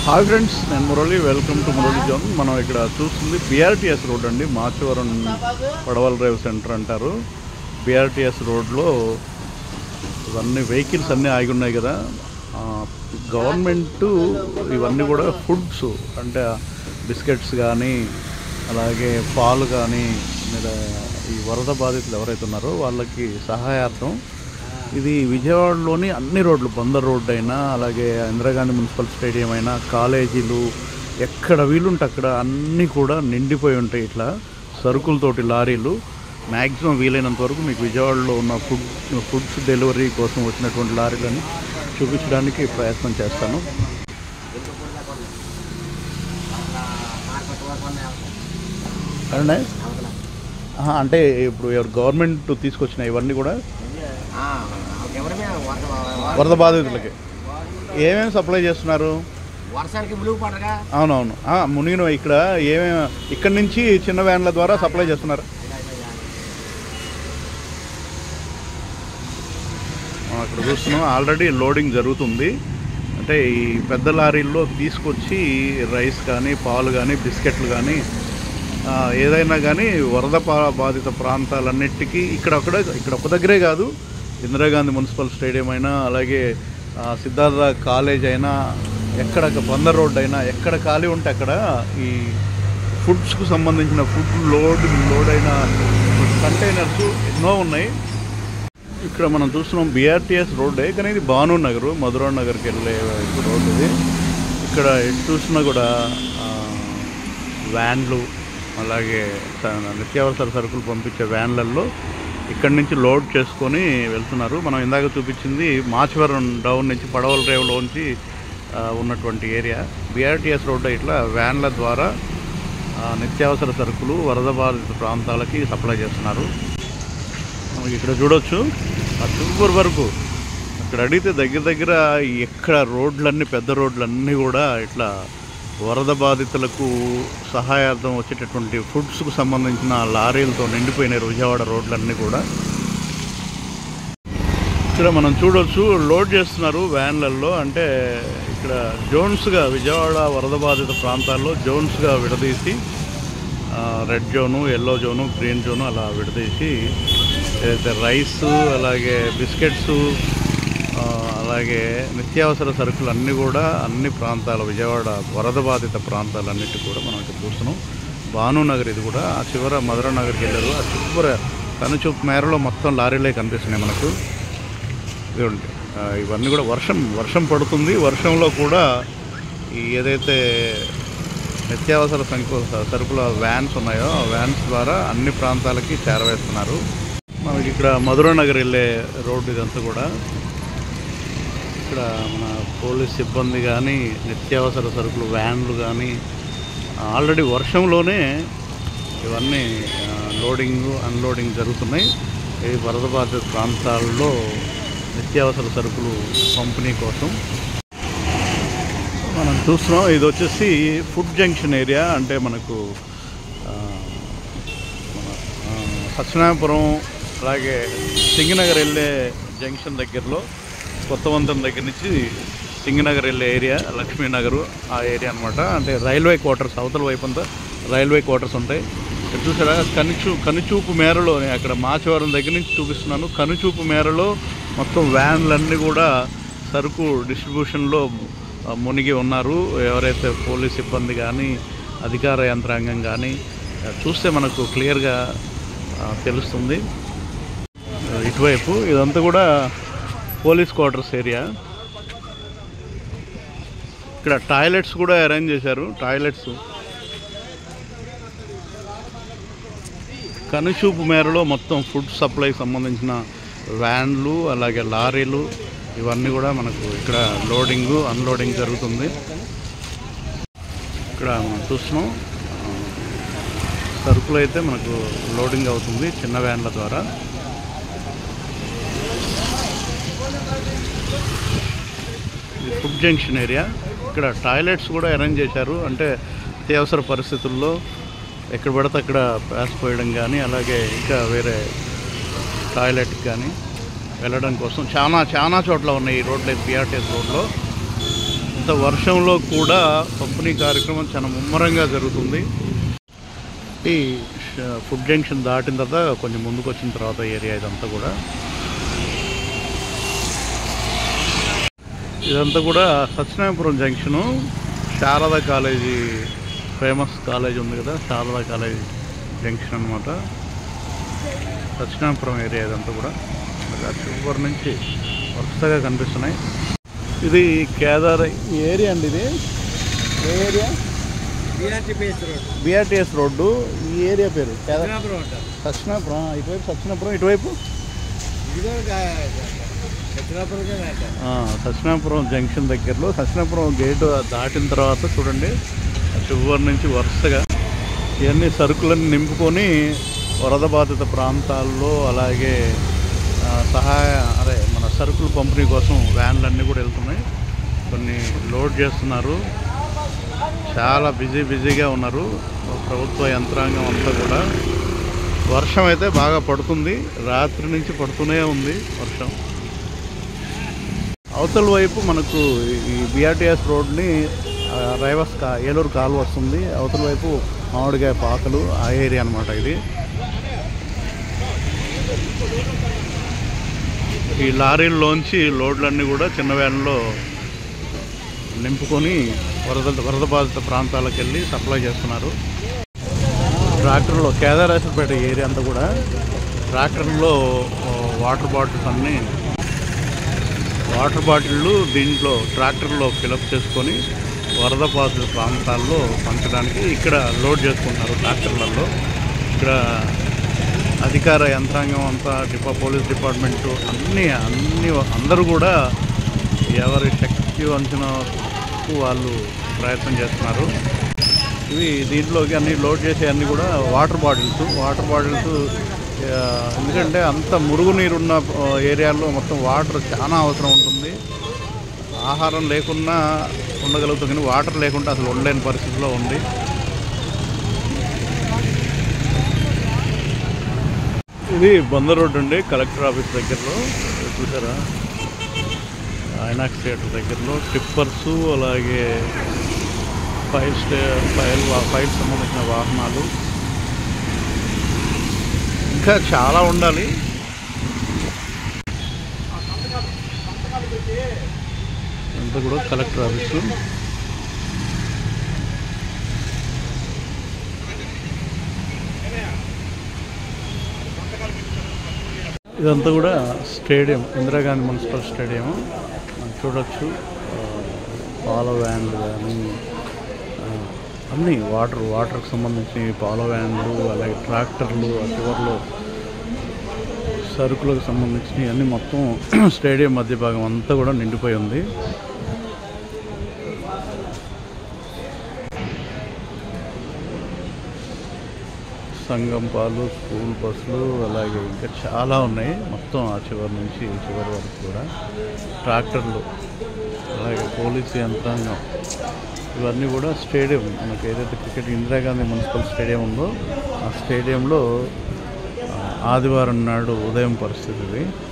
hi friends నేను Murali welcome to Murali zone మనం ఇక్కడ చూస్తుంది బిఆర్టీఎస్ రోడ్ అండి మాచవరం పడవల డ్రైవ్ సెంటర్ అంటారు బిఆర్టీఎస్ రోడ్లో ఇవన్నీ వెహికల్స్ అన్నీ ఆగి ఉన్నాయి కదా గవర్నమెంట్ ఇవన్నీ కూడా ఫుడ్స్ అంటే బిస్కెట్స్ కానీ అలాగే పాలు కానీ లేదా ఈ వరద బాధితులు ఎవరైతే ఉన్నారో వాళ్ళకి సహాయార్థం ఇది విజయవాడలోని అన్ని రోడ్లు బందర్ రోడ్డు అయినా అలాగే ఇందిరాగాంధీ మున్సిపల్ స్టేడియం అయినా కాలేజీలు ఎక్కడ వీలుంటే అక్కడ అన్నీ కూడా నిండిపోయి ఉంటాయి ఇట్లా సరుకులతోటి లారీలు మ్యాక్సిమం వీలైనంత వరకు మీకు విజయవాడలో ఉన్న ఫుడ్ ఫుడ్స్ డెలివరీ కోసం వచ్చినటువంటి లారీలను చూపించడానికి ప్రయత్నం చేస్తాను అంటే ఆహా, అంటే ఇప్పుడు ఎవరు గవర్నమెంట్ తీసుకొచ్చిన ఇవన్నీ కూడా వరద బాధితులకి ఏమేమి సప్లై చేస్తున్నారు వర్షానికి ములుగు పడగా అవునవును ఆ, మునిగిన ఇక్కడ ఏమేమి ఇక్కడ నుంచి చిన్న వ్యాన్ల ద్వారా సప్లై చేస్తున్నారు ఆ, ఇక్కడ చూస్తున్నాం ఆల్రెడీ లోడింగ్ జరుగుతుంది అంటే ఈ పెద్ద లారీల్లో తీసుకొచ్చి రైస్ కానీ పాలు కానీ బిస్కెట్లు కానీ ఆ, ఏదైనా కానీ వరద పా- బాధిత ప్రాంతాలన్నిటికీ ఇక్కడ అక్కడ ఇక్కడ ఒక దగ్గరే కాదు ఇందిరాగాంధీ మున్సిపల్ స్టేడియం అయినా అలాగే ఆ, సిద్ధార్థ కాలేజ్ అయినా ఎక్కడ బందర్ రోడ్ అయినా ఎక్కడ ఖాళీ ఉంటే అక్కడ ఈ ఫుడ్స్కు సంబంధించిన ఫుడ్ లోడ్ లోడ్ అయిన కంటైనర్స్ ఎన్నో ఉన్నాయి ఇక్కడ మనం చూస్తున్నాం బీఆర్టీఎస్ రోడ్డే కానీ ఇది భాను నగర్ మధురా నగర్కి వెళ్ళే వైపు రోడ్ ఇది ఇక్కడ ఎటు చూసినా కూడా ఆ, వ్యాన్లు అలాగే స- నిత్యావసర సరుకులు పంపించే వ్యాన్లలో ఇక్కడి నుంచి లోడ్ చేసుకొని వెళ్తున్నారు మనం ఇందాక చూపించింది మాచవరం డౌన్ నుంచి పడవల రేవులోంచి ఆ, ఉన్నటువంటి ఏరియా బీఆర్టీఎస్ రోడ్డు ఇట్లా వ్యాన్ల ద్వారా ఆ, నిత్యావసర సరుకులు వరద బాధిత ప్రాంతాలకి సప్లై చేస్తున్నారు మనకి ఇక్కడ చూడొచ్చు ఆ చివరి వరకు అక్కడ అడిగితే దగ్గర దగ్గర ఎక్కడ రోడ్లన్నీ పెద్ద రోడ్లన్నీ కూడా ఇట్లా వరద బాధితులకు సహాయార్థం వచ్చేటటువంటి ఫుడ్స్కు సంబంధించిన లారీలతో నిండిపోయినాయి విజయవాడ రోడ్లన్నీ కూడా ఇక్కడ మనం చూడొచ్చు లోడ్ చేస్తున్నారు వ్యాన్లలో అంటే ఇక్కడ జోన్స్గా విజయవాడ వరద బాధిత ప్రాంతాల్లో జోన్స్గా విడదీసి ఆ, red zone yellow zone green zone అలా విడదీసి ఏదైతే రైస్ అలాగే బిస్కెట్స్ ఆ, అలాగే నిత్యావసర సరుకులు అన్నీ కూడా అన్ని ప్రాంతాల విజయవాడ వరద బాధిత ప్రాంతాలన్నిటి కూడా మనం ఇక్కడ చూస్తున్నాం భాను నగర్ ఇది కూడా ఆ చివర మధుర నగర్కి వెళ్ళారు ఆ చివర కనుచూపు మేరలో మొత్తం లారీలే కనిపిస్తున్నాయి మనకు ఇదిగోండి ఆ, ఇవన్నీ కూడా వర్షం వర్షం పడుతుంది వర్షంలో కూడా ఈ ఏదైతే నిత్యావసర సంఖ్య సరుకుల వ్యాన్స్ ఉన్నాయో ఆ వ్యాన్స్ ద్వారా అన్ని ప్రాంతాలకి చేరవేస్తున్నారు మనకి ఇక్కడ మధుర నగర్ వెళ్ళే రోడ్డు ఇదంతా కూడా ఇక్కడ మన పోలీస్ సిబ్బంది కానీ నిత్యావసర సరుకులు వ్యాన్లు కానీ ఆల్రెడీ వర్షంలోనే ఇవన్నీ ఆ, లోడింగ్ అన్లోడింగ్ జరుగుతున్నాయి ఈ వరద బాధిత ప్రాంతాల్లో నిత్యావసర సరుకులు పంపిణీ కోసం మనం చూస్తున్నాం ఇది వచ్చేసి ఫుడ్ జంక్షన్ ఏరియా అంటే మనకు ఆ, మన ఆ, సత్యనారాయణపురం అలాగే సింగనగర్ వెళ్ళే జంక్షన్ దగ్గరలో కొత్త వంతెన దగ్గర నుంచి సింగనగర్ వెళ్ళే ఏరియా లక్ష్మీనగర్ ఆ ఏరియా అనమాట అంటే రైల్వే క్వార్టర్స్ అవతల వైపు అంతా రైల్వే క్వార్టర్స్ ఉంటాయి ఇక్కడ చూసారా కనుచూ కనుచూపు మేరలో నేను అక్కడ మాచవరం దగ్గర నుంచి చూపిస్తున్నాను కనుచూపు మేరలో మొత్తం వ్యాన్లన్నీ కూడా సరుకు డిస్ట్రిబ్యూషన్లో ఆ, మునిగి ఉన్నారు ఎవరైతే పోలీస్ సిబ్బంది కానీ అధికార యంత్రాంగం కానీ ఆ, చూస్తే మనకు క్లియర్గా ఆ, తెలుస్తుంది ఆ, ఇటువైపు ఇదంతా కూడా పోలీస్ క్వార్టర్స్ ఏరియా ఇక్కడ టాయిలెట్స్ కూడా అరేంజ్ చేశారు టాయిలెట్స్ కనుచూపు మేరలో మొత్తం ఫుడ్ సప్లై సంబంధించిన వ్యాన్లు అలాగే లారీలు ఇవన్నీ కూడా మనకు ఇక్కడ లోడింగ్ అన్లోడింగ్ జరుగుతుంది ఇక్కడ మనం చూస్తున్నాం ఆ, సరుకులు అయితే మనకు లోడింగ్ అవుతుంది చిన్న వ్యాన్ల ద్వారా ఇది ఫుడ్ జంక్షన్ ఏరియా ఇక్కడ టాయిలెట్స్ కూడా అరేంజ్ చేశారు అంటే అత్యవసర పరిస్థితుల్లో ఎక్కడ పడితే అక్కడ ప్యాస్ పోయడం కానీ అలాగే ఇంకా వేరే టాయిలెట్కి కానీ వెళ్ళడం కోసం చాలా చాలా చోట్ల ఉన్నాయి ఈ రోడ్లో బీఆర్టీఎస్ రోడ్లో ఇంత వర్షంలో కూడా పంపిణీ కార్యక్రమం చాలా ముమ్మరంగా జరుగుతుంది ఈ ష- ఫుడ్ జంక్షన్ దాటిన తర్వాత కొంచెం ముందుకు వచ్చిన తర్వాత ఏరియా ఇదంతా కూడా ఇదంతా కూడా Satyanarayanapuram junction Sarada college famous college ఉంది కదా శారద కాలేజ్ జంక్షన్ అనమాట సత్యనారాయణపురం ఏరియా ఇదంతా కూడా ఇలా సూపర్ నుంచి వరుసగా కనిపిస్తున్నాయి ఇది కేదార్ ఈ ఏరియా అండి ఇది ఏ ఏరియా బిఆర్టీఎస్ రోడ్డు ఈ ఏరియా పేరు కేదార్ సత్యనాపురం ఇటువైపు సత్యనాపురం ఇటువైపు ఆ, సత్యనాపురం జంక్షన్ దగ్గరలో సత్యనాపురం గేటు దాటిన తర్వాత చూడండి చివరి నుంచి వరుసగా ఇవన్నీ సరుకులన్నీ నింపుకొని వరద బాధిత ప్రాంతాల్లో అలాగే ఆ, సహాయ అదే మన సరుకులు పంపిణీ కోసం వ్యాన్లన్నీ కూడా వెళ్తున్నాయి కొన్ని లోడ్ చేస్తున్నారు చాలా బిజీ బిజీగా ఉన్నారు ప్రభుత్వ యంత్రాంగం అంతా కూడా వర్షం అయితే బాగా పడుతుంది రాత్రి నుంచి పడుతూనే ఉంది వర్షం అవతల వైపు మనకు ఈ బిఆర్టీఎస్ రోడ్ని ఆ, రైవస్ కా ఏలూరు కాలు వస్తుంది అవతల వైపు మామిడికాయ పాకలు ఆ ఏరియా అనమాట ఇది ఈ లారీల్లోంచి లోడ్లన్నీ కూడా చిన్న వ్యాన్లో నింపుకొని వరద వరద బాధిత ప్రాంతాలకు వెళ్ళి సప్లై చేస్తున్నారు ట్రాక్టర్లో కేదారేశ్వరపేట ఏరియా అంతా కూడా ట్రాక్టర్లో ఆ, వాటర్ బాటిల్స్ అన్నీ వాటర్ బాటిళ్ళు దీంట్లో ట్రాక్టర్లో ఫిలప్ చేసుకొని వరద బాధిత ప్రాంతాల్లో పంచడానికి ఇక్కడ లోడ్ చేసుకుంటున్నారు ట్రాక్టర్లలో ఇక్కడ అధికార యంత్రాంగం అంతా డిపా పోలీస్ డిపార్ట్మెంటు అన్నీ అన్ని అందరూ కూడా ఎవరి శక్తి వంచినకు వాళ్ళు ప్రయత్నం చేస్తున్నారు ఇవి దీంట్లోకి అన్ని లోడ్ చేసే అన్ని కూడా వాటర్ బాటిల్స్ వాటర్ బాటిల్స్ ఆ, ఎందుకంటే అంత మురుగునీరు ఉన్న ఆ, ఏరియాల్లో మొత్తం వాటర్ చాలా అవసరం ఉంటుంది ఆహారం లేకున్నా ఉండగలుగుతాం కానీ వాటర్ లేకుండా అసలు ఉండలేని పరిస్థితిలో ఉంది ఇది బందర్ రోడ్ అండి కలెక్టర్ ఆఫీస్ దగ్గరలో ఇది చూసారా ఐనాక్స్ థియేటర్ దగ్గరలో టిప్పర్స్ అలాగే ఫైల్ స్టే ఫైల్ వా- ఫైల్ సంబంధించిన వాహనాలు ఇంకా చాలా ఉండాలి అంతా కూడా కలెక్టర్ ఆఫీసు ఇదంతా కూడా స్టేడియం ఇందిరాగాంధీ మున్సిపల్ స్టేడియం మనం చూడొచ్చు ఆ, పాల వ్యాన్లు కానీ ఆ, అన్నీ వాటర్ వాటర్కి సంబంధించి పాల వ్యాన్లు అలాగే ట్రాక్టర్లు ఆ చివర్లో సరుకులకు సంబంధించి అన్నీ మొత్తం స్టేడియం మధ్య భాగం అంతా కూడా నిండిపోయి ఉంది సంఘం పాలు స్కూల్ బస్సులు అలాగే ఇంకా చాలా ఉన్నాయి మొత్తం ఆ చివరి నుంచి ఈ చివరి వరకు కూడా ట్రాక్టర్లు అలాగే పోలీసు యంత్రాంగం ఇవన్నీ కూడా స్టేడియం మనకి ఏదైతే క్రికెట్ ఇందిరాగాంధీ మున్సిపల్ స్టేడియం ఉందో ఆ స్టేడియంలో ఆ, ఆదివారం నాడు ఉదయం పరిస్థితి ఇది